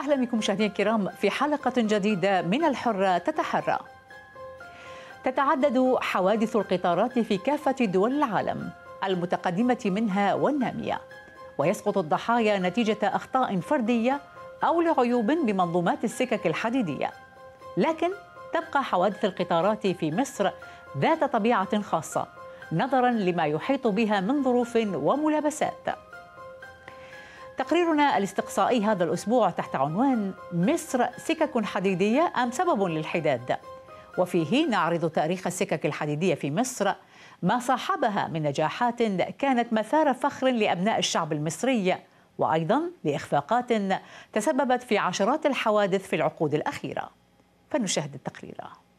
أهلا بكم مشاهدينا الكرام في حلقة جديدة من الحرة تتحرى تتعدد حوادث القطارات في كافة دول العالم المتقدمة منها والنامية ويسقط الضحايا نتيجة أخطاء فردية أو لعيوب بمنظومات السكك الحديدية لكن تبقى حوادث القطارات في مصر ذات طبيعة خاصة نظرا لما يحيط بها من ظروف وملابسات تقريرنا الاستقصائي هذا الأسبوع تحت عنوان مصر سكك حديدية أم سبب للحداد وفيه نعرض تاريخ السكك الحديدية في مصر ما صاحبها من نجاحات كانت مثار فخر لأبناء الشعب المصري وأيضا لإخفاقات تسببت في عشرات الحوادث في العقود الأخيرة فنشاهد التقرير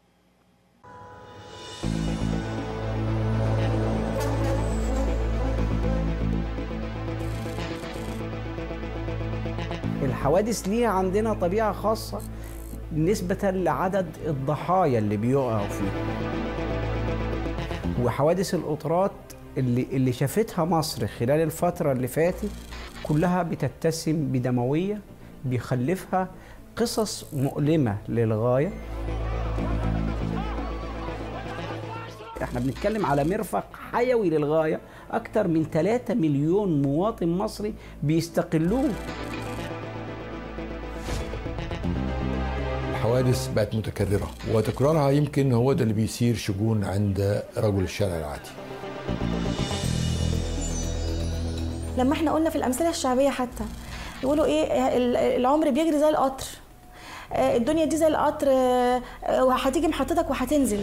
الحوادث ليها عندنا طبيعة خاصة نسبة لعدد الضحايا اللي بيقعوا فيها وحوادث القطارات اللي اللي شافتها مصر خلال الفترة اللي فاتت كلها بتتسم بدموية بيخلفها قصص مؤلمة للغاية احنا بنتكلم على مرفق حيوي للغاية أكثر من 3 مليون مواطن مصري بيستقلوه الحوادث بقت متكررة وتكرارها يمكن هو ده اللي بيثير شجون عند رجل الشارع العادي لما احنا قلنا في الامثله الشعبيه حتى يقولوا ايه العمر بيجري زي القطر الدنيا دي زي القطر وهتيجي محطتك وهتنزل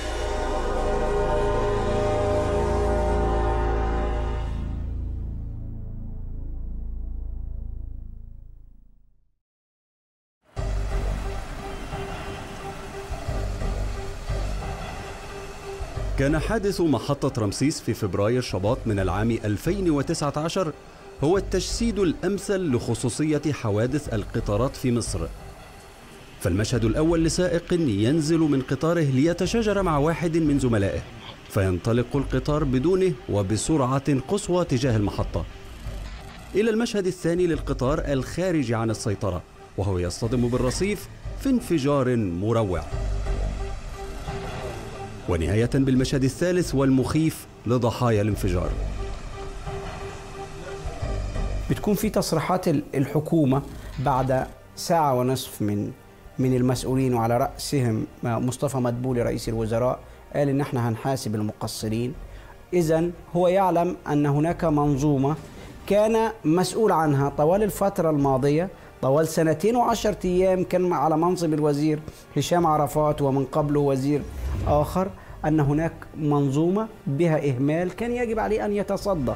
كان حادث محطة رمسيس في فبراير شباط من العام 2019 هو التجسيد الأمثل لخصوصية حوادث القطارات في مصر فالمشهد الأول لسائق ينزل من قطاره ليتشاجر مع واحد من زملائه فينطلق القطار بدونه وبسرعة قصوى تجاه المحطة إلى المشهد الثاني للقطار الخارج عن السيطرة وهو يصطدم بالرصيف في انفجار مروع ونهاية بالمشهد الثالث والمخيف لضحايا الانفجار بتكون في تصريحات الحكومة بعد ساعة ونصف من من المسؤولين وعلى رأسهم مصطفى مدبولي رئيس الوزراء قال إن احنا هنحاسب المقصرين إذا هو يعلم أن هناك منظومة كان مسؤول عنها طوال الفترة الماضية طوال سنتين وعشرة أيام كان على منصب الوزير هشام عرفات ومن قبله وزير آخر أن هناك منظومة بها إهمال كان يجب عليه أن يتصدى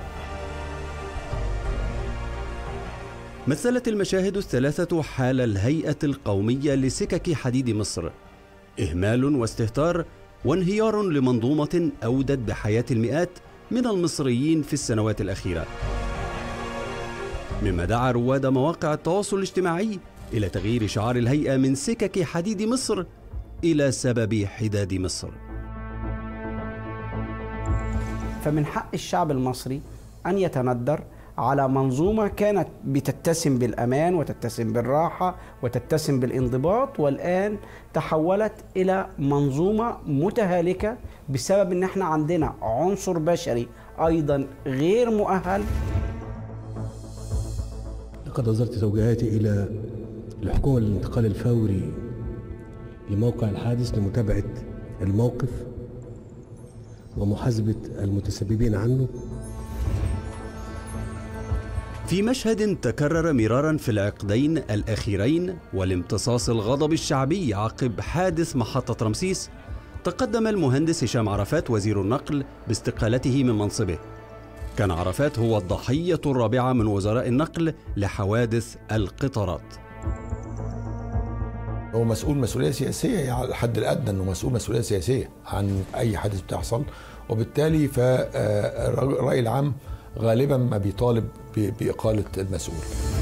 مثلت المشاهد الثلاثة حال الهيئة القومية لسكك حديد مصر إهمال واستهتار وانهيار لمنظومة أودت بحياة المئات من المصريين في السنوات الأخيرة مما دعا رواد مواقع التواصل الاجتماعي إلى تغيير شعار الهيئة من سكك حديد مصر إلى سبب حداد مصر فمن حق الشعب المصري أن يتندر على منظومة كانت بتتسم بالأمان وتتسم بالراحة وتتسم بالانضباط والآن تحولت إلى منظومة متهالكة بسبب أن احنا عندنا عنصر بشري أيضا غير مؤهل لقد أصدرت توجيهاتي إلى الحكومة للانتقال الفوري لموقع الحادث لمتابعة الموقف ومحاسبة المتسببين عنه في مشهد تكرر مرارا في العقدين الأخيرين والامتصاص الغضب الشعبي عقب حادث محطة رمسيس تقدم المهندس هشام عرفات وزير النقل باستقالته من منصبه كان عرفات هو الضحية الرابعة من وزراء النقل لحوادث القطارات هو مسؤول مسؤوليه سياسيه يعني على الحد الادنى انه مسؤول مسؤوليه سياسيه عن اي حادث بتحصل وبالتالي فالراي العام غالبا ما بيطالب باقاله المسؤول.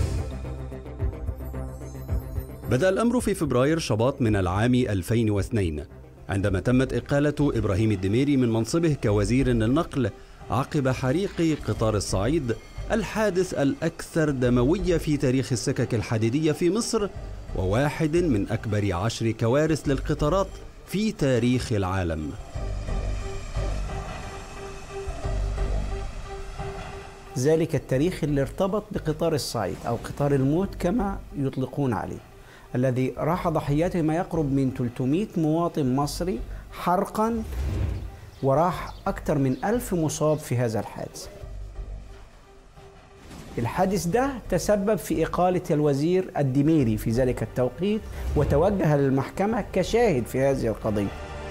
بدأ الأمر في فبراير شباط من العام 2002 عندما تمت إقالة إبراهيم الدميري من منصبه كوزير للنقل عقب حريق قطار الصعيد الحادث الأكثر دموية في تاريخ السكك الحديدية في مصر وواحد من أكبر عشر كوارث للقطارات في تاريخ العالم ذلك التاريخ اللي ارتبط بقطار الصعيد أو قطار الموت كما يطلقون عليه الذي راح ضحياته ما يقرب من 300 مواطن مصري حرقا وراح أكثر من ألف مصاب في هذا الحادث الحادث ده تسبب في إقالة الوزير الدميري في ذلك التوقيت وتوجه للمحكمة كشاهد في هذه القضية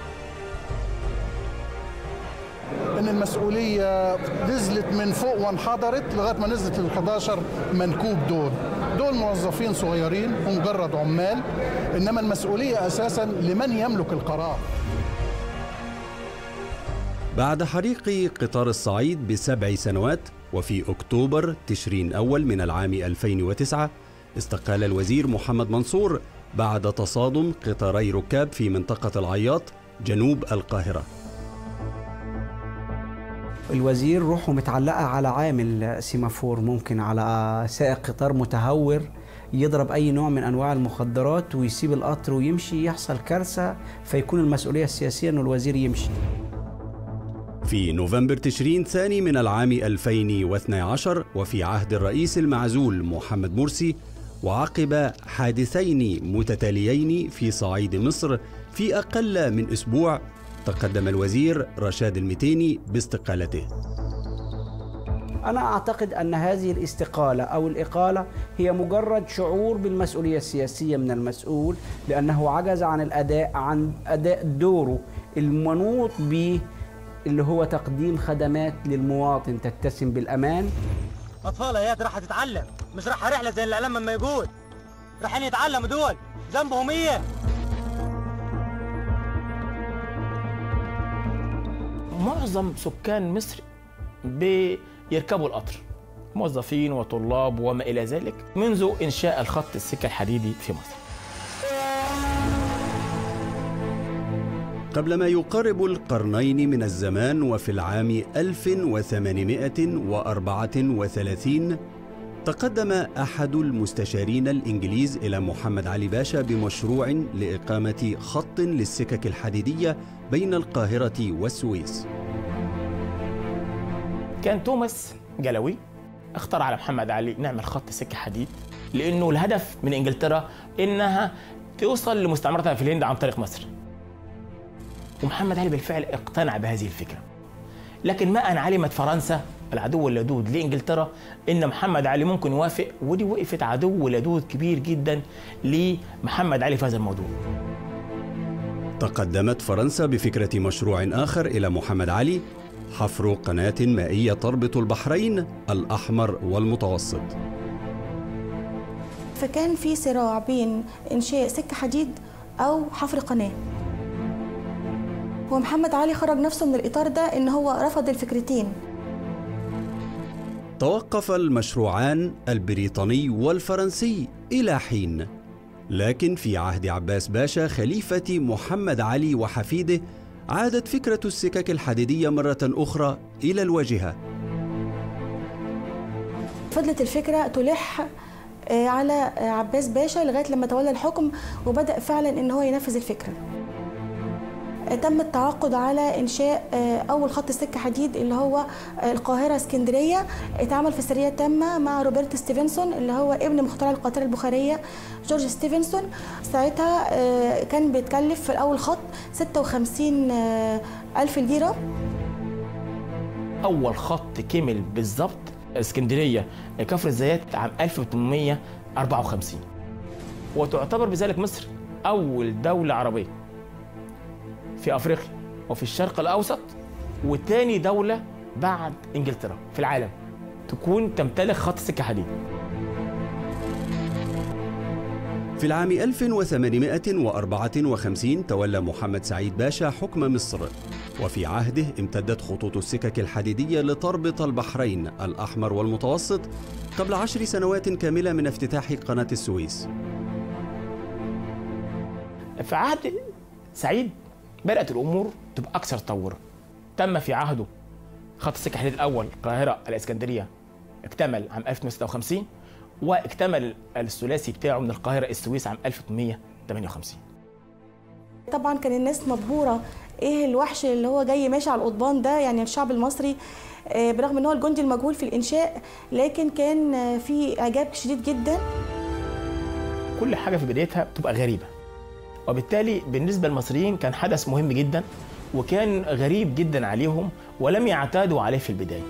ان المسؤوليه نزلت من فوق وانحدرت لغايه ما نزلت لل 11 منكوب دول دول موظفين صغيرين ومجرد عمال انما المسؤوليه اساسا لمن يملك القرار بعد حريق قطار الصعيد بسبع سنوات وفي أكتوبر تشرين أول من العام 2009 استقال الوزير محمد منصور بعد تصادم قطاري ركاب في منطقة العياط جنوب القاهرة الوزير روحه متعلقة على عامل سيمافور ممكن على سائق قطار متهور يضرب أي نوع من أنواع المخدرات ويسيب القطر ويمشي يحصل كارثة فيكون المسؤولية السياسية أنه الوزير يمشي في نوفمبر تشرين ثاني من العام 2012 وفي عهد الرئيس المعزول محمد مرسي وعقب حادثين متتاليين في صعيد مصر في أقل من أسبوع تقدم الوزير رشاد المتيني باستقالته أنا أعتقد أن هذه الاستقالة أو الإقالة هي مجرد شعور بالمسؤولية السياسية من المسؤول لأنه عجز عن الأداء عن أداء دوره المنوط به اللي هو تقديم خدمات للمواطن تتسم بالأمان اطفال يا راح تتعلم مش راح رحله زي الاعلام لما يقول رايحين يتعلموا دول ذنبهم ايه معظم سكان مصر بيركبوا القطر موظفين وطلاب وما الى ذلك منذ انشاء الخط السكه الحديدي في مصر قبل ما يقارب القرنين من الزمان وفي العام 1834 تقدم أحد المستشارين الإنجليز إلى محمد علي باشا بمشروع لإقامة خط للسكك الحديدية بين القاهرة والسويس كان توماس جلوي اختار على محمد علي نعمل خط سكه حديد لانه الهدف من انجلترا انها توصل لمستعمرتها في الهند عن طريق مصر ومحمد علي بالفعل اقتنع بهذه الفكره لكن ما ان علمت فرنسا العدو اللدود لانجلترا ان محمد علي ممكن يوافق ودي وقفت عدو لدود كبير جدا لمحمد علي في هذا الموضوع تقدمت فرنسا بفكرة مشروع آخر إلى محمد علي حفر قناة مائية تربط البحرين الأحمر والمتوسط فكان في صراع بين انشاء سكه حديد او حفر قناه ومحمد علي خرج نفسه من الاطار ده ان هو رفض الفكرتين توقف المشروعان البريطاني والفرنسي إلى حين لكن في عهد عباس باشا خليفة محمد علي وحفيده عادت فكرة السكك الحديدية مرة أخرى إلى الواجهة فضلت الفكره تلح آه، على آه، عباس باشا لغايه لما تولى الحكم وبدا فعلا ان هو ينفذ الفكره آه، تم التعاقد على انشاء آه، اول خط سكه حديد اللي هو آه، القاهره اسكندريه اتعمل في سريه تامه مع روبرت ستيفنسون اللي هو ابن مخترع القاطره البخاريه جورج ستيفنسون ساعتها آه، كان بيتكلف في الاول خط 56 آه، الف ليره اول خط كمل بالظبط اسكندريه كفر الزيات عام 1854 وتعتبر بذلك مصر اول دوله عربيه في افريقيا وفي الشرق الاوسط وتاني دوله بعد انجلترا في العالم تكون تمتلك خط سكه حديد في العام 1854 تولى محمد سعيد باشا حكم مصر وفي عهده امتدت خطوط السكك الحديدية لتربط البحرين الأحمر والمتوسط قبل عشر سنوات كاملة من افتتاح قناة السويس في عهد سعيد بدات الامور تبقى اكثر تطورا تم في عهده خط السكه الحديد الاول القاهره الاسكندريه اكتمل عام 1856 واكتمل الثلاثي بتاعه من القاهرة السويس عام 1858 طبعا كان الناس مبهوره ايه الوحش اللي هو جاي ماشي على القضبان ده يعني الشعب المصري آه، برغم ان هو الجندي المجهول في الانشاء لكن كان آه، في اعجاب شديد جدا كل حاجة في بدايتها بتبقى غريبة وبالتالي بالنسبة للمصريين كان حدث مهم جدا وكان غريب جدا عليهم ولم يعتادوا عليه في البداية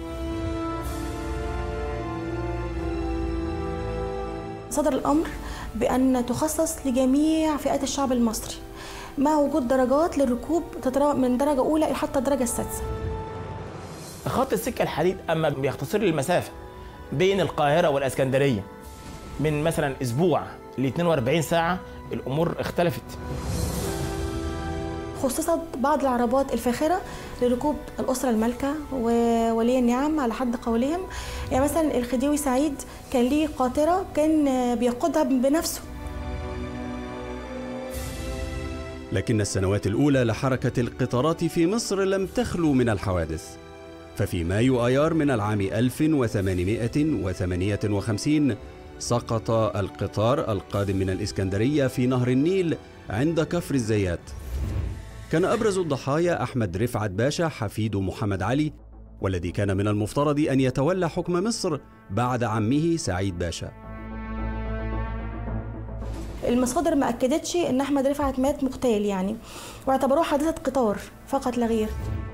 صدر الامر بان تخصص لجميع فئات الشعب المصري مع وجود درجات للركوب تتراوح من درجه اولى حتى الدرجه السادسه خط السكة الحديد أما بيختصر لي المسافة بين القاهرة والإسكندرية من مثلا أسبوع ل 42 ساعة الأمور اختلفت خصصت بعض العربات الفاخره لركوب الاسره المالكه وولي النعم على حد قولهم يعني مثلا الخديوي سعيد كان ليه قاطره كان آه، بيقودها بنفسه لكن السنوات الأولى لحركة القطارات في مصر لم تخلو من الحوادث ففي مايو آيار من العام 1858 سقط القطار القادم من الإسكندرية في نهر النيل عند كفر الزيات كان أبرز الضحايا أحمد رفعت باشا حفيد محمد علي والذي كان من المفترض أن يتولى حكم مصر بعد عمه سعيد باشا المصادر ما اكدتش ان احمد رفعت مات مغتال يعني واعتبروه حادثه قطار فقط لا غير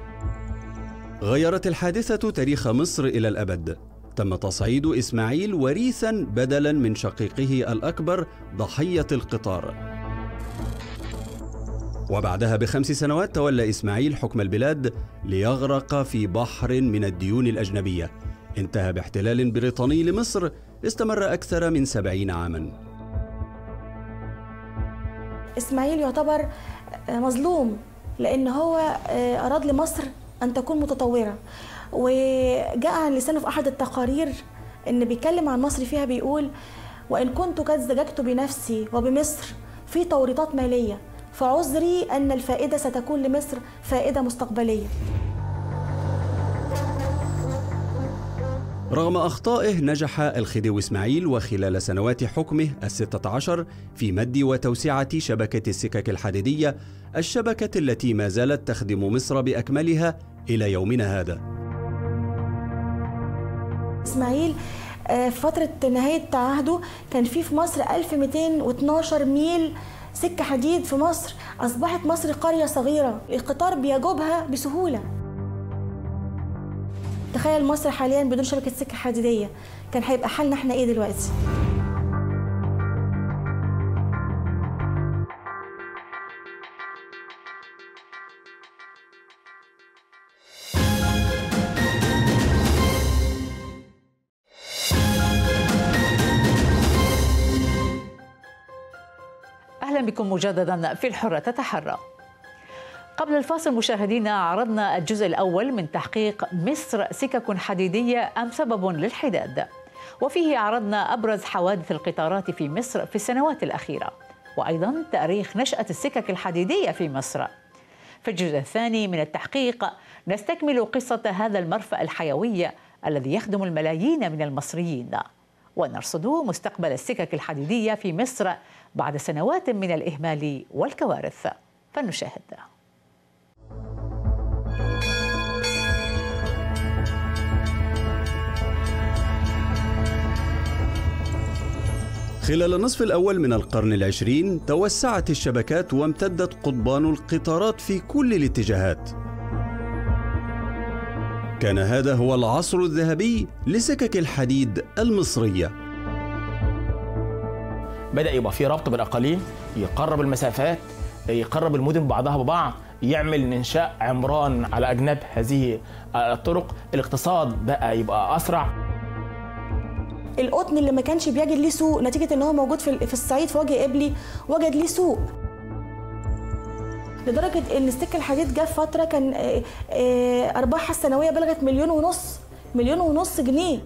غيرت الحادثة تاريخ مصر إلى الأبد تم تصعيد إسماعيل وريثا بدلا من شقيقه الأكبر ضحية القطار وبعدها بخمس سنوات تولى إسماعيل حكم البلاد ليغرق في بحر من الديون الأجنبية انتهى باحتلال بريطاني لمصر استمر أكثر من سبعين عاماً اسماعيل يعتبر آه، مظلوم لان هو آه، اراد لمصر ان تكون متطوره وجاء عن لسانه في احد التقارير ان بيتكلم عن مصر فيها بيقول وان كنت قد زججت بنفسي وبمصر في توريطات ماليه فعذري ان الفائده ستكون لمصر فائده مستقبليه رغم أخطائه نجح الخديوي إسماعيل وخلال سنوات حكمه الستة عشر في مد وتوسعة شبكة السكك الحديدية الشبكة التي ما زالت تخدم مصر بأكملها إلى يومنا هذا اسماعيل آه، في فترة نهاية عهده كان في في مصر 1212 ميل سكة حديد في مصر أصبحت مصر قرية صغيرة القطار بيجوبها بسهولة تخيل مصر حاليا بدون شبكة سكة حديدية كان هيبقى حالنا احنا ايه دلوقتي أهلا بكم مجددا في الحرة تتحرى قبل الفاصل مشاهدينا عرضنا الجزء الأول من تحقيق مصر سكك حديدية أم سبب للحداد وفيه عرضنا أبرز حوادث القطارات في مصر في السنوات الأخيرة وأيضا تاريخ نشأة السكك الحديدية في مصر في الجزء الثاني من التحقيق نستكمل قصة هذا المرفأ الحيوي الذي يخدم الملايين من المصريين ونرصد مستقبل السكك الحديدية في مصر بعد سنوات من الإهمال والكوارث فلنشاهد خلال النصف الأول من القرن العشرين توسعت الشبكات وامتدت قضبان القطارات في كل الاتجاهات كان هذا هو العصر الذهبي لسكك الحديد المصريه بدأ يبقى في ربط بالأقاليم يقرب المسافات يقرب المدن بعضها ببعض يعمل إنشاء عمران على أجناب هذه الطرق الاقتصاد بقى يبقى أسرع القطن اللي ما كانش بيجد ليه سوق نتيجة ان هو موجود في في الصعيد في وجه قبلي وجد ليه سوق لدرجة ان السكة الحديد جه في فترة كان آه، آه، أرباحها السنوية بلغت مليون ونص مليون ونص جنيه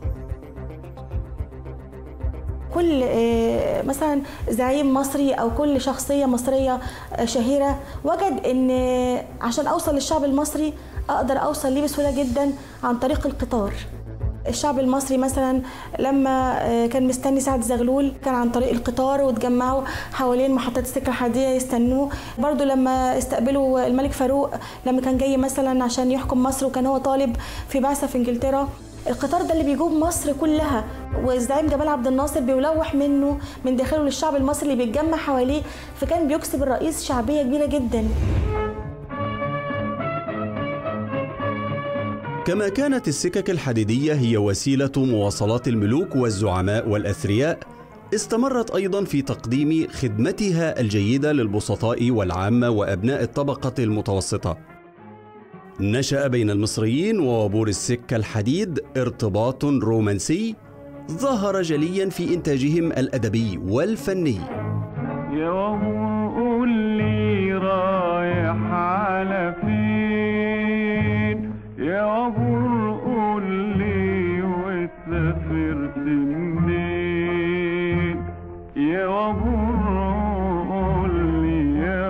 كل آه، مثلا زعيم مصري او كل شخصيه مصريه آه، شهيره وجد ان عشان اوصل للشعب المصري اقدر اوصل ليه بسهوله جدا عن طريق القطار الشعب المصري مثلا لما آه، كان مستني سعد زغلول كان عن طريق القطار واتجمعوا حوالين محطات السكة الحديدية يستنوه برضو لما استقبلوا الملك فاروق لما كان جاي مثلا عشان يحكم مصر وكان هو طالب في بعثة في انجلترا القطار ده اللي بيجوب مصر كلها والزعيم جمال عبد الناصر بيلوح منه من داخله للشعب المصري اللي بيتجمع حواليه فكان بيكسب الرئيس شعبية كبيرة جدا كما كانت السكك الحديدية هي وسيلة مواصلات الملوك والزعماء والأثرياء استمرت أيضا في تقديم خدمتها الجيدة للبسطاء والعامة وأبناء الطبقة المتوسطة نشأ بين المصريين ووابور السكة الحديد ارتباط رومانسي ظهر جليا في إنتاجهم الأدبي والفني يا وابور قول لي رايح على فين يا وابور قول لي وسافرت منين يا وابور قول لي يا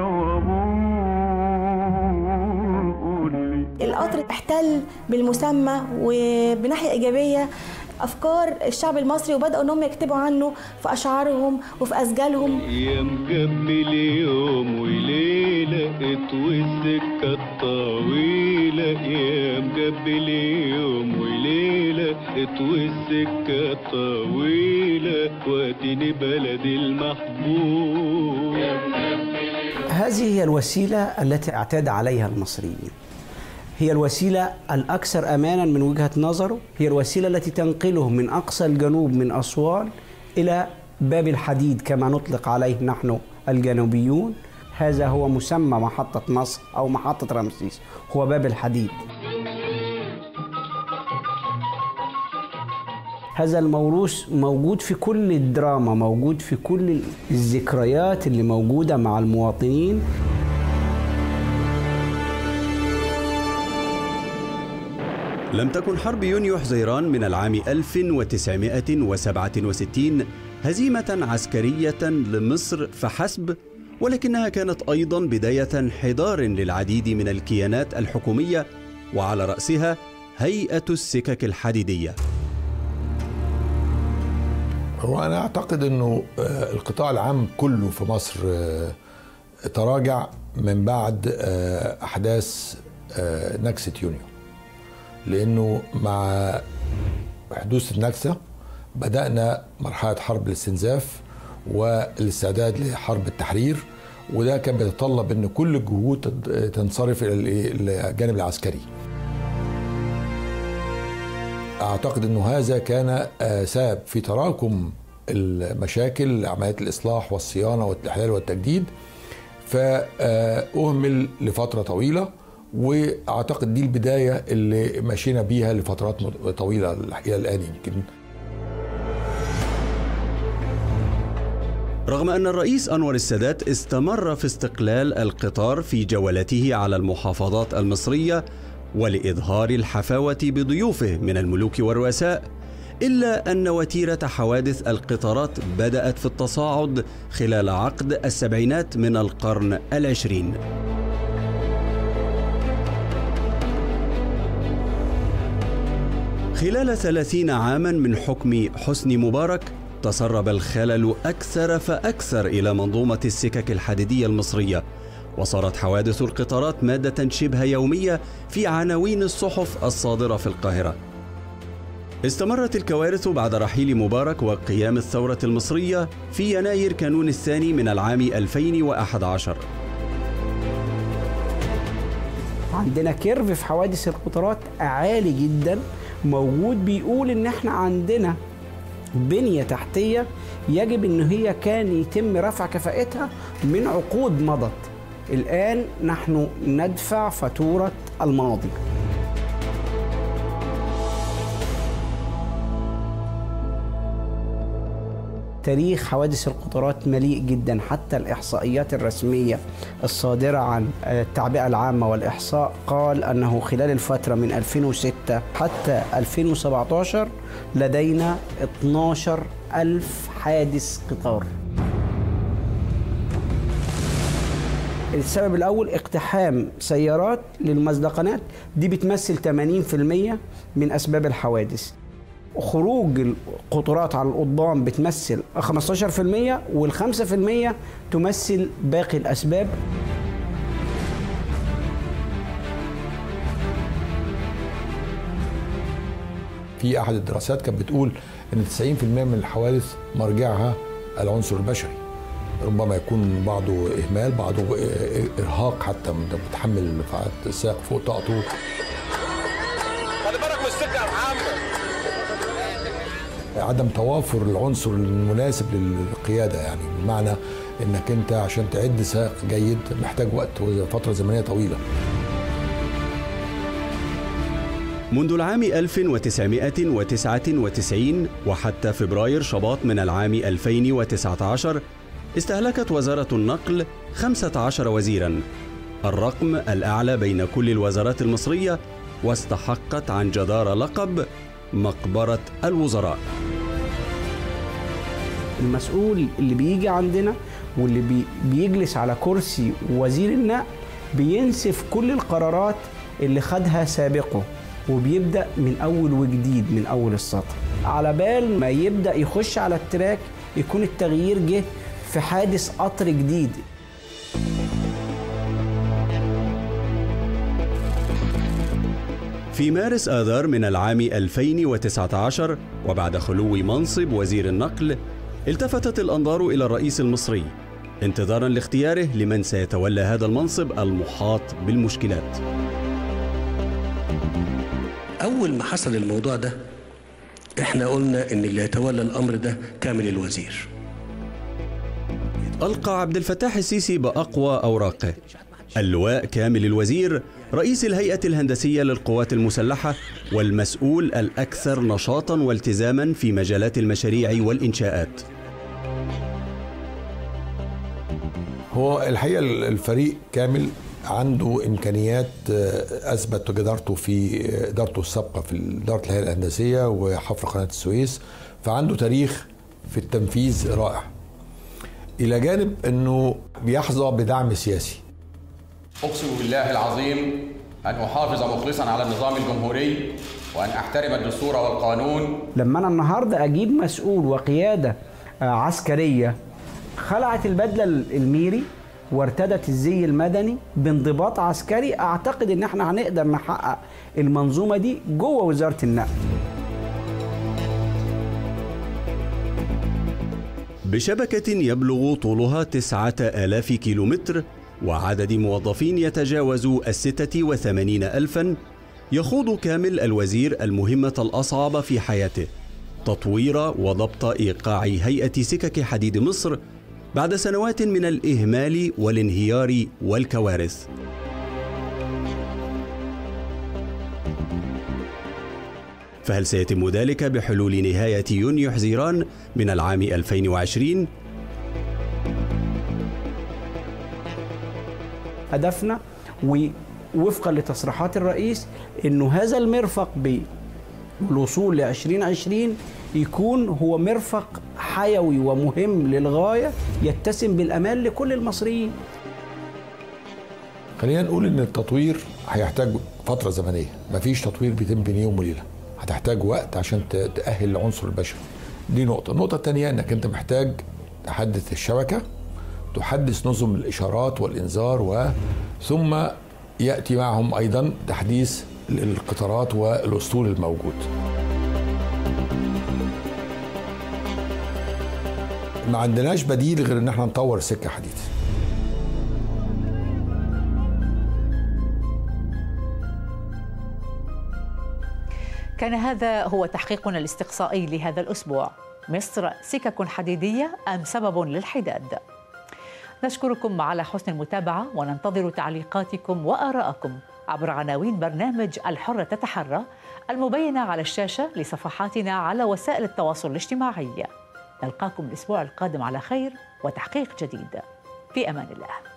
وابور قول لي القطر احتل بالمسمى وبناحية إيجابية أفكار الشعب المصري وبدأوا إنهم يكتبوا عنه في أشعارهم وفي أسجالهم يا مقبل يوم وليلة اتوي السكة الطويلة يا مقبل يوم وليلة اتوي السكة الطويلة واديني بلدي المحبوب هذه هي الوسيلة التي اعتاد عليها المصريين هي الوسيلة الأكثر أمانا من وجهة نظره هي الوسيلة التي تنقلهم من أقصى الجنوب من أسوان إلى باب الحديد كما نطلق عليه نحن الجنوبيون هذا هو مسمى محطة مصر أو محطة رمسيس هو باب الحديد هذا الموروث موجود في كل الدراما موجود في كل الذكريات اللي موجودة مع المواطنين لم تكن حرب يونيو حزيران من العام 1967 هزيمة عسكرية لمصر فحسب ولكنها كانت أيضا بداية انحدار للعديد من الكيانات الحكومية وعلى رأسها هيئة السكك الحديدية هو انا اعتقد انه آه، القطاع العام كله في مصر آه، تراجع من بعد آه، احداث آه، نكسه يونيو لانه مع حدوث النكسه بدانا مرحله حرب الاستنزاف والاستعداد لحرب التحرير وده كان بيتطلب ان كل الجهود تد- تنصرف الى الإيه؟ الجانب العسكري اعتقد انه هذا كان آه، سبب في تراكم المشاكل عمليات الاصلاح والصيانه والاحلال والتجديد فاهمل لفتره طويله واعتقد دي البدايه اللي مشينا بيها لفترات مت- طويله الى الان يمكن رغم أن الرئيس أنور السادات استمر في استقلال القطار في جولته على المحافظات المصرية ولإظهار الحفاوة بضيوفه من الملوك والرؤساء إلا أن وتيرة حوادث القطارات بدأت في التصاعد خلال عقد السبعينات من القرن العشرين خلال ثلاثين عاما من حكم حسني مبارك تسرب الخلل أكثر فأكثر إلى منظومة السكك الحديدية المصرية وصارت حوادث القطارات مادة شبه يومية في عناوين الصحف الصادرة في القاهرة استمرت الكوارث بعد رحيل مبارك وقيام الثورة المصرية في يناير كانون الثاني من العام 2011 عندنا كيرف في حوادث القطارات عالي جدا موجود بيقول ان احنا عندنا بنية تحتية يجب ان هي كان يتم رفع كفاءتها من عقود مضت الآن نحن ندفع فاتورة الماضي تاريخ حوادث القطارات مليء جدا حتى الإحصائيات الرسمية الصادرة عن التعبئة العامة والإحصاء قال أنه خلال الفترة من 2006 حتى 2017 لدينا 12 ألف حادث قطار السبب الأول اقتحام سيارات للمزدقنات دي بتمثل 80% من أسباب الحوادث خروج القطارات على القضبان بتمثل 15% وال5% تمثل باقي الأسباب في احد الدراسات كانت بتقول ان 90% من الحوادث مرجعها العنصر البشري ربما يكون بعضه اهمال بعضه ارهاق حتى من بتحمل السائق فوق طاقته خلي بالك من السكه يا محمد عدم توافر العنصر المناسب للقياده يعني بمعنى انك انت عشان تعد سائق جيد محتاج وقت وفتره زمنيه طويله منذ العام 1999 وحتى فبراير شباط من العام 2019 استهلكت وزارة النقل 15 وزيرا الرقم الأعلى بين كل الوزارات المصرية واستحقت عن جدارة لقب مقبرة الوزراء المسؤول اللي بيجي عندنا واللي بي بيجلس على كرسي وزير النقل بينسف كل القرارات اللي خدها سابقه وبيبدا من اول وجديد من اول السطر على بال ما يبدا يخش على التراك يكون التغيير جه في حادث قطر جديد في مارس آذار من العام 2019 وبعد خلو منصب وزير النقل التفتت الأنظار إلى الرئيس المصري انتظارا لاختياره لمن سيتولى هذا المنصب المحاط بالمشكلات أول ما حصل الموضوع ده احنا قلنا ان اللي يتولى الامر ده كامل الوزير ألقى عبد الفتاح السيسي بأقوى أوراقه اللواء كامل الوزير رئيس الهيئة الهندسية للقوات المسلحة والمسؤول الأكثر نشاطا والتزاما في مجالات المشاريع والإنشاءات هو الحقيقه الفريق كامل عنده امكانيات اثبت جدارته في ادارته السابقه في اداره الهيئه الهندسيه وحفر قناه السويس فعنده تاريخ في التنفيذ رائع الى جانب انه بيحظى بدعم سياسي اقسم بالله العظيم ان احافظ مخلصا على النظام الجمهوري وان احترم الدستور والقانون لما انا النهارده اجيب مسؤول وقياده عسكريه خلعت البدله الميري وارتدت الزي المدني بانضباط عسكري اعتقد ان احنا هنقدر نحقق المنظومه دي جوه وزاره النقل بشبكة يبلغ طولها تسعة آلاف كيلومتر وعدد موظفين يتجاوز الستة وثمانين ألفا يخوض كامل الوزير المهمة الأصعب في حياته تطوير وضبط إيقاع هيئة سكك حديد مصر بعد سنوات من الإهمال والانهيار والكوارث فهل سيتم ذلك بحلول نهاية يونيو حزيران من العام 2020 هدفنا ووفقا لتصريحات الرئيس انه هذا المرفق بالوصول ل 2020 يكون هو مرفق حيوي ومهم للغايه يتسم بالامان لكل المصريين. خلينا نقول ان التطوير هيحتاج فتره زمنيه، مفيش تطوير بيتم بين يوم وليله، هتحتاج وقت عشان تاهل العنصر البشري. دي نقطه، النقطه الثانيه انك انت محتاج تحدث الشبكه تحدث نظم الاشارات والانذار و ثم ياتي معهم ايضا تحديث القطارات والاسطول الموجود. ما عندناش بديل غير ان احنا نطور سكه حديد كان هذا هو تحقيقنا الاستقصائي لهذا الاسبوع مصر سكك حديديه ام سبب للحداد نشكركم على حسن المتابعه وننتظر تعليقاتكم وارائكم عبر عناوين برنامج الحره تتحرى المبينه على الشاشه لصفحاتنا على وسائل التواصل الاجتماعي نلقاكم الاسبوع القادم على خير وتحقيق جديد في امان الله